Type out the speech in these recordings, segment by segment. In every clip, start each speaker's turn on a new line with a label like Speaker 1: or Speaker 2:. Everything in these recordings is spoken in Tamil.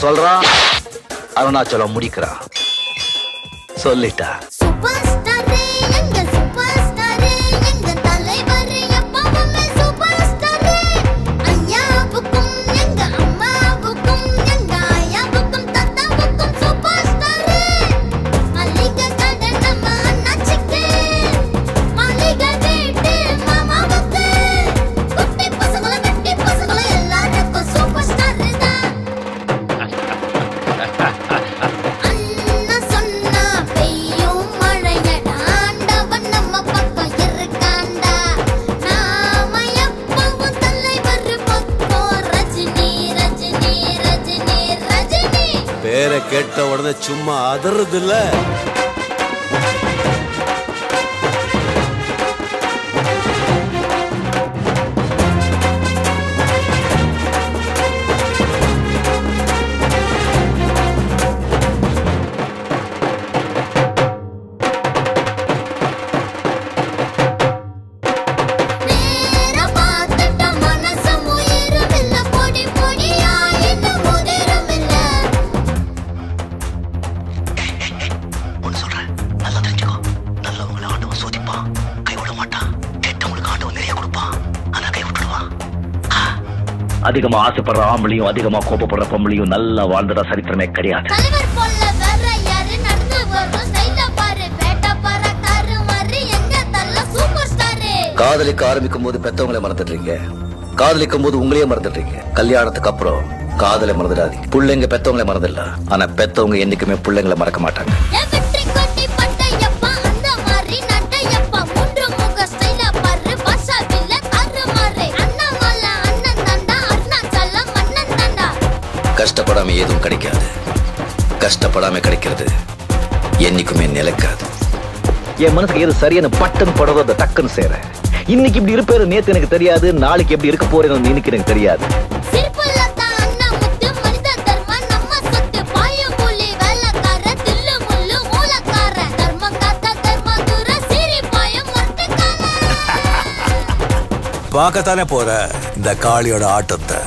Speaker 1: சொல்றான் அருணாச்சலம் முடிக்கிறான் சொல்லிட்டா
Speaker 2: சூப்பர் ஸ்டாரே எங்க சூப்பர் ஸ்டாரே எங்க தலைவர் எப்பவுமே சூப்பர் ஸ்டாரே ஐயாவுக்கும் எங்க அம்மாவுக்கும் எங்க ஐயாவுக்கும் தாத்தாவுக்கும் சூப்பர் ஸ்டாரே மல்லிகை கடை நம்ம அண்ணாச்சிக்கு மல்லிகை வீட்டு மாமாவுக்கு குட்டி பசங்களும் கட்டி பசங்களும் எல்லாருக்கும் சூப்பர் ஸ்டார் தான் அண்ணா சொன்னா பெய்யும் மழையடா ஆண்டவன் நம்ம பக்கம் இருக்காண்டா நாம எப்பவும் தலைவர் பக்கம் ரஜினி ரஜினி ரஜினி ரஜினி
Speaker 3: பேரை கேட்ட உடனே சும்மா அதறது இல்ல
Speaker 2: நேரா பார்த்துட்ட மனசும் உயிரும் இல்ல பொடி பொடியா இந்த முதிரும் இல்ல
Speaker 4: ஒன்னு சொல்றேன் நல்லா தெரிஞ்சுக்கோ நல்லவங்களை ஆண்டவன் சோதிப்பான் கை விட மாட்டான் கெட்டவங்களுக்கு ஆண்டவன் நிறைய கொடுப்பான் ஆனா கை விட்டுடுவான் அதிகமா ஆசைப்படுற ஆம்பளையும் அதிகமா கோபப்படுற பொம்பளையும் நல்லா வாழ்ந்ததா சரித்திரமே கிடையாது
Speaker 2: தலைவர் போல வேற யாரு நடந்து வரும் ஸ்டைல பாரு பேட்ட பாரு காரு மாதிரி எங்க தள்ள சூப்பர் ஸ்டாரு
Speaker 1: காதலிக்க ஆரம்பிக்கும் போது பெத்தவங்களை மறந்துடுறீங்க காதலிக்கும் போது உங்களையே மறந்துடுறீங்க கல்யாணத்துக்கு அப்புறம் காதலை மறந்துடாதீங்க புள்ளைங்க பெத்தவங்களை மறந்துடல ஆனா பெத்தவங்க என்னைக்குமே புள்ளைங்களை மறக்க மாட்டாங்க
Speaker 2: என் வெற்றி கொட்டி பட்டையப்பா அந்த மாதிரி நட்டையப்பா மூன்று முக ஸ்டைல பாரு பாஷா வில்ல தாறு மாறு அண்ணாமல அண்ணன் தாண்டா அருணாச்சலம் மன்னன் தாண்டா
Speaker 1: கஷ்டப்படாம எதுவும் கிடைக்காது கஷ்டப்படாம கிடைக்கிறது என்னைக்குமே நிலைக்காது என் மனசுக்கு எது சரியான பட்டன் படதோ அதை டக்குன்னு சேர இன்னைக்கு இப்படி இருப்பேரு நேத்து எனக்கு தெரியாது நாளைக்கு எப்படி இருக்க போறேன்னு இன்னைக்கு எனக்கு தெரியாது
Speaker 2: சிரிப்புல தான் அண்ணா முத்து மனித தர்மம் நம்ம சொத்து பாய புலி வேலைக்கார தில்லு முள்ளு மூலக்கார தர்மம் காத்த தர்ம துர சிரி பாயம் மொட்டைக்கால
Speaker 3: பார்க்கத்தானே போற இந்த காளியோட ஆட்டத்தை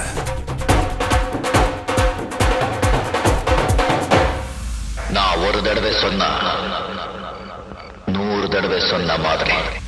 Speaker 4: நான் ஒரு தடவை சொன்னா நூறு தடவை சொன்ன மாதிரி